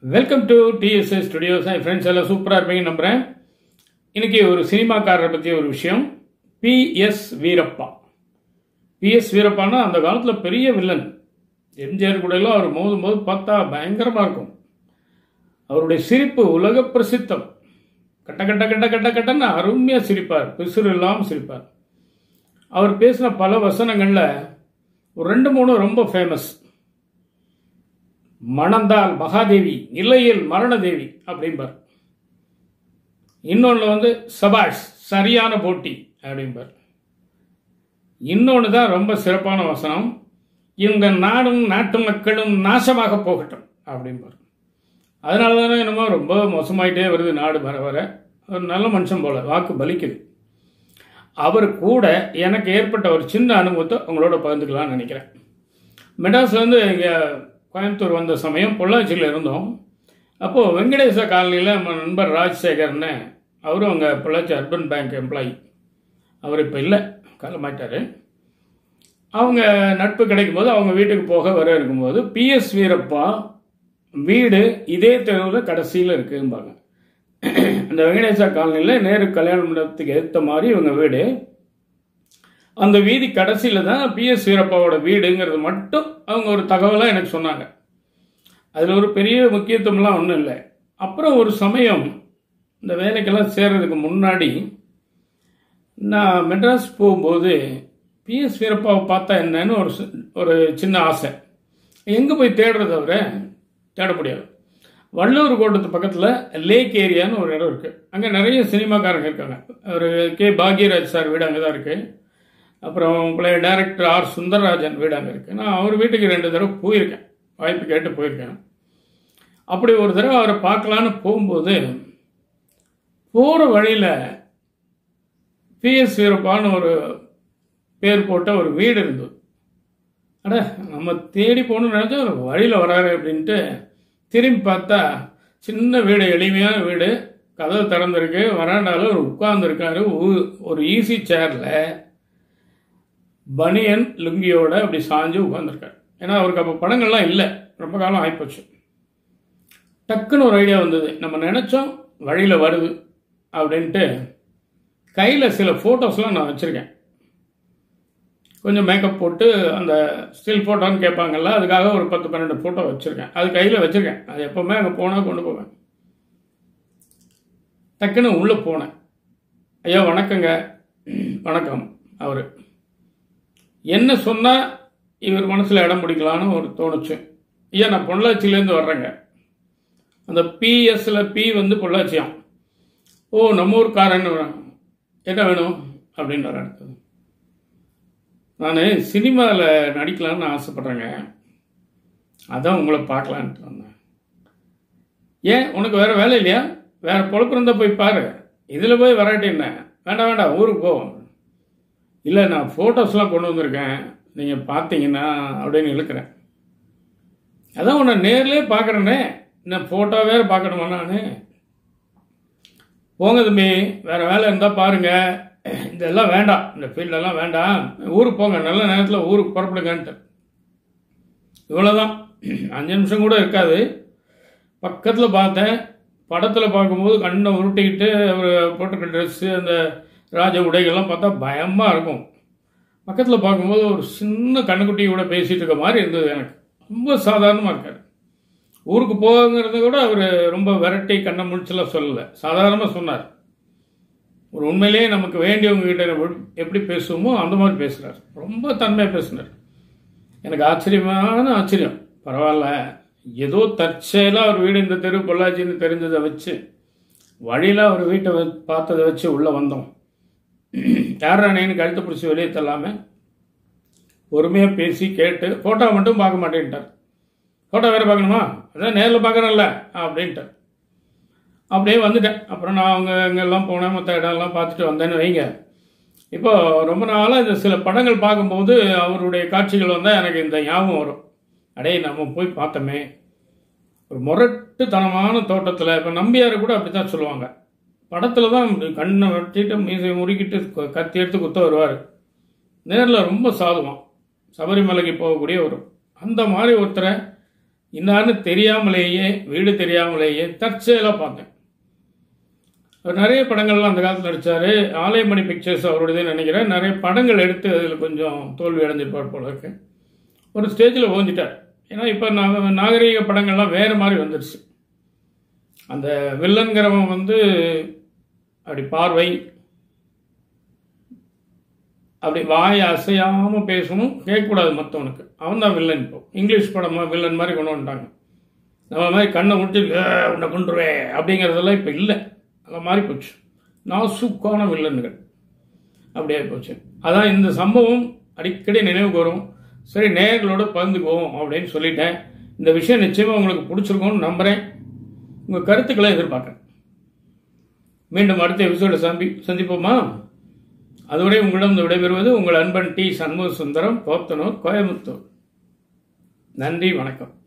Welcome to TSS studios என் friends எல்லாம் சூப்பராக இருப்பீங்கன்னு நம்புகிறேன் இன்னைக்கு ஒரு சினிமாக்காரரை பற்றி ஒரு விஷயம் பிஎஸ் வீரப்பா பிஎஸ் வீரப்பான்னா அந்த காலத்தில் பெரிய வில்லன் எம்ஜிஆர் கூட எல்லாம் அவர் மோதும் போது பார்த்தா பயங்கரமாக இருக்கும் அவருடைய சிரிப்பு உலக பிரசித்தம் கட்ட கட்ட கட்ட கட்ட கட்டன்னு அருமையாக சிரிப்பார் பிசுறு இல்லாமல் சிரிப்பார் அவர் பேசின பல வசனங்களில் ஒரு ரெண்டு மூணு ரொம்ப ஃபேமஸ் மணந்தால் மகாதேவி இல்லையில் மரணதேவி அப்படிம்பார் இன்னொன்று வந்து சபாஷ் சரியான போட்டி அப்படிம்பார் இன்னொன்று தான் ரொம்ப சிறப்பான வசனம் இந்த நாடும் நாட்டு மக்களும் நாசமாக போகட்டும் அப்படிம்பார் அதனால தானே என்னமோ ரொம்ப மோசமாயிட்டே வருது நாடு வர வர ஒரு நல்ல மனுஷன் போல வாக்கு பலிக்குது அவர் கூட எனக்கு ஏற்பட்ட ஒரு சின்ன அனுபவத்தை உங்களோட பகிர்ந்துக்கலாம்னு நினைக்கிறேன் மெட்ராஸ்லேருந்து இங்கே கோயம்புத்தூர் வந்த சமயம் பொள்ளாச்சியில் இருந்தோம் அப்போது வெங்கடேச காலனியில் நம்ம நண்பர் ராஜசேகர்னு அவரும் அங்கே பொள்ளாச்சி அர்பன் பேங்க் எம்ப்ளாயி அவர் இப்போ இல்லை காலமாயிட்டார் அவங்க நட்பு கிடைக்கும் போது அவங்க வீட்டுக்கு போக வர இருக்கும்போது பிஎஸ் வீரப்பா வீடு இதே தெருவில் கடைசியில் இருக்கும்பாங்க அந்த வெங்கடேசா காலனியில் நேரு கல்யாண மண்டபத்துக்கு ஏற்ற மாதிரி இவங்க வீடு அந்த வீதி கடைசியில் தான் பிஎஸ் வீரப்பாவோட வீடுங்கிறது மட்டும் அவங்க ஒரு தகவலாக எனக்கு சொன்னாங்க அதில் ஒரு பெரிய முக்கியத்துவம்லாம் ஒன்றும் இல்லை அப்புறம் ஒரு சமயம் இந்த வேலைக்கெல்லாம் சேர்றதுக்கு முன்னாடி நான் மெட்ராஸ் போகும்போது பிஎஸ் வீரப்பாவை பார்த்தா என்னன்னு ஒரு சி- ஒரு சின்ன ஆசை எங்கே போய் தேடுறது அவரை தேட முடியாது வள்ளூர் கோட்டத்து பக்கத்தில் லேக் ஏரியான்னு ஒரு இடம் இருக்குது அங்கே நிறைய சினிமாக்காரங்க இருக்காங்க ஒரு கே பாக்யராஜ் சார் வீடு அங்கே தான் இருக்குது அப்புறம் பழைய டைரக்டர் ஆர் சுந்தரராஜன் வீடு அங்கே இருக்குது நான் அவர் வீட்டுக்கு ரெண்டு தடவை போயிருக்கேன் வாய்ப்பு கேட்டு போயிருக்கேன் அப்படி ஒரு தடவை அவரை பார்க்கலான்னு போகும்போது போகிற வழியில் பிஎஸ் வீரப்பான்னு ஒரு பேர் போட்ட ஒரு வீடு இருந்தது அட நம்ம தேடி போகணும்னு நினச்சா அவர் வழியில் வராரு அப்படின்ட்டு திரும்பி பார்த்தா சின்ன வீடு எளிமையான வீடு கதவு திறந்திருக்கு வராண்டால ஒரு உட்கார்ந்துருக்காரு ஒரு ஈஸி சேரில் பனியன் லுங்கியோட அப்படி சாஞ்சு உட்காந்துருக்காரு ஏன்னா அவருக்கு அப்போ படங்கள்லாம் இல்லை ரொம்ப காலம் ஆகிப்போச்சு டக்குன்னு ஒரு ஐடியா வந்தது நம்ம நினச்சோம் வழியில் வருது அப்படின்ட்டு கையில் சில ஃபோட்டோஸ்லாம் நான் வச்சுருக்கேன் கொஞ்சம் மேக்கப் போட்டு அந்த ஸ்டில் ஃபோட்டோன்னு கேட்பாங்கல்ல அதுக்காக ஒரு பத்து பன்னெண்டு ஃபோட்டோ வச்சுருக்கேன் அது கையில் வச்சுருக்கேன் அது எப்போவுமே அங்கே போனால் கொண்டு போவேன் டக்குன்னு உள்ளே போனேன் ஐயா வணக்கங்க வணக்கம் அவர் என்ன சொன்னால் இவர் மனசில் இடம் பிடிக்கலான்னு ஒரு தோணுச்சு ஐயா நான் பொள்ளாச்சியிலேருந்து வர்றேங்க அந்த பிஎஸ்ல பி வந்து பொள்ளாச்சியாம் ஓ நம்ம ஊர்க்காரன்னு வராங்க. என்ன வேணும் அப்படின்றார் அடுத்தது நான் சினிமாவில் நடிக்கலாம்னு ஆசைப்பட்றேங்க அதான் உங்களை பார்க்கலான்ட்டு வந்தேன் ஏன் உனக்கு வேறு வேலை இல்லையா வேறு பொழப்பு இருந்தால் போய் பாரு இதில் போய் வராட்டி என்ன வேண்டாம் வேண்டாம் ஊருக்கு போவோம் இல்லை நான் ஃபோட்டோஸ்லாம் கொண்டு வந்திருக்கேன் நீங்கள் பார்த்தீங்கன்னா அப்படின்னு இழுக்கிறேன் அதான் உன்னை நேர்லயே பார்க்குறேனே இன்னும் ஃபோட்டோ வேறு பார்க்கணுமா நான் போங்க தம்பி வேறு வேலை இருந்தால் பாருங்க இதெல்லாம் வேண்டாம் இந்த ஃபீல்டெல்லாம் வேண்டாம் ஊருக்கு போங்க நல்ல நேரத்தில் ஊருக்கு புறப்படுங்கன்ட்டு இவ்வளோதான் அஞ்சு நிமிஷம் கூட இருக்காது பக்கத்தில் பார்த்தேன் படத்தில் பார்க்கும்போது கண்ணை உருட்டிக்கிட்டு அவர் போட்டிருக்க ட்ரெஸ்ஸு அந்த ராஜ உடைகள்லாம் பார்த்தா பயமாக இருக்கும் பக்கத்தில் பார்க்கும்போது ஒரு சின்ன கண்ணுக்குட்டி கூட பேசிகிட்டு இருக்க மாதிரி இருந்தது எனக்கு ரொம்ப சாதாரணமாக இருக்காரு ஊருக்கு போகிறத கூட அவர் ரொம்ப விரட்டி கண்ணை முடிச்செல்லாம் சொல்லலை சாதாரணமாக சொன்னார் ஒரு உண்மையிலேயே நமக்கு வேண்டியவங்க கிட்ட நம்ம எப்படி பேசுவோமோ அந்த மாதிரி பேசுகிறார் ரொம்ப தன்மையாக பேசினார் எனக்கு ஆச்சரியமான ஆச்சரியம் பரவாயில்ல ஏதோ தற்செயலாக ஒரு வீடு இந்த தெரு பொள்ளாச்சின்னு தெரிஞ்சதை வச்சு வழியில் அவர் வீட்டை வ- பார்த்ததை வச்சு உள்ளே வந்தோம் யாரா நீன்னு கழுத்தை பிடிச்சி வெளியே தள்ளாமல் பொறுமையாக பேசி கேட்டு ஃபோட்டோ மட்டும் பார்க்க மாட்டேன்ட்டார் ஃபோட்டோ வேறு பார்க்கணுமா அதான் நேரில் பார்க்குறேன்ல அப்படின்ட்டார் அப்படியே வந்துட்டேன் அப்புறம் நான் அவங்க எங்கெல்லாம் போனேன் மற்ற இடம்லாம் பார்த்துட்டு வந்தேன்னு வைங்க இப்போ ரொம்ப நாளாக இந்த சில படங்கள் பார்க்கும்போது அவருடைய காட்சிகள் வந்தால் எனக்கு இந்த ஞாபகம் வரும் அடே நம்ம போய் பார்த்தோமே ஒரு முரட்டுத்தனமான தோட்டத்தில் இப்போ நம்பியார் கூட அப்படி தான் சொல்லுவாங்க படத்தில் தான் இப்படி கண்ணை வெட்டிட்டு மீசையை முறுக்கிட்டு க- கத்தி எடுத்து குத்த வருவார் நேரில் ரொம்ப சாதுவான் சபரிமலைக்கு போகக்கூடிய ஒரு அந்த மாதிரி ஒருத்தரை இன்னார்னு தெரியாமலேயே வீடு தெரியாமலேயே தற்செயலாக பார்த்தேன் அவர் நிறைய படங்கள்லாம் அந்த காலத்தில் நடித்தார் ஆலயமணி பிக்சர்ஸ் அவருடையதே நினைக்கிறேன் நிறைய படங்கள் எடுத்து அதில் கொஞ்சம் தோல்வி அடைஞ்சிருப்பார் போல இருக்கு ஒரு ஸ்டேஜில் ஓஞ்சிட்டார் ஏன்னா இப்போ நான் நாகரீக படங்கள்லாம் வேறு மாதிரி வந்துடுச்சு அந்த வில்லன்கிறவன் வந்து அப்படி பார்வை அப்படி வாய் அசையாமல் பேசணும் கேட்கக்கூடாது மற்றவனுக்கு அவன் தான் வில்லன் இப்போ இங்கிலீஷ் படம் வில்லன் மாதிரி கொண்டு வந்துட்டாங்க நம்ம மாதிரி கண்ணை முடிச்சு "ஏய், உன்னை கொண்டுருவேன் அப்படிங்கிறதெல்லாம் இப்போ இல்லை அந்த மாதிரி போச்சு நாசுக்கான வில்லன்கள் அப்படியே போச்சு அதான் இந்த சம்பவம் அடிக்கடி நினைவுக்கு வரும் சரி நேயர்களோட பகிர்ந்துக்குவோம் அப்படின்னு சொல்லிட்டேன் இந்த விஷயம் நிச்சயமாக உங்களுக்கு பிடிச்சிருக்கும்னு நம்புகிறேன் உங்கள் கருத்துக்களை எதிர்பார்க்குறேன் மீண்டும் அடுத்த எபிசோட சந்தி சந்திப்போமா அதுவரை உங்களிடம் விடைபெறுவது உங்கள் அன்பன் டி சண்முக சுந்தரம் போத்தனூர் கோயம்புத்தூர் நன்றி வணக்கம்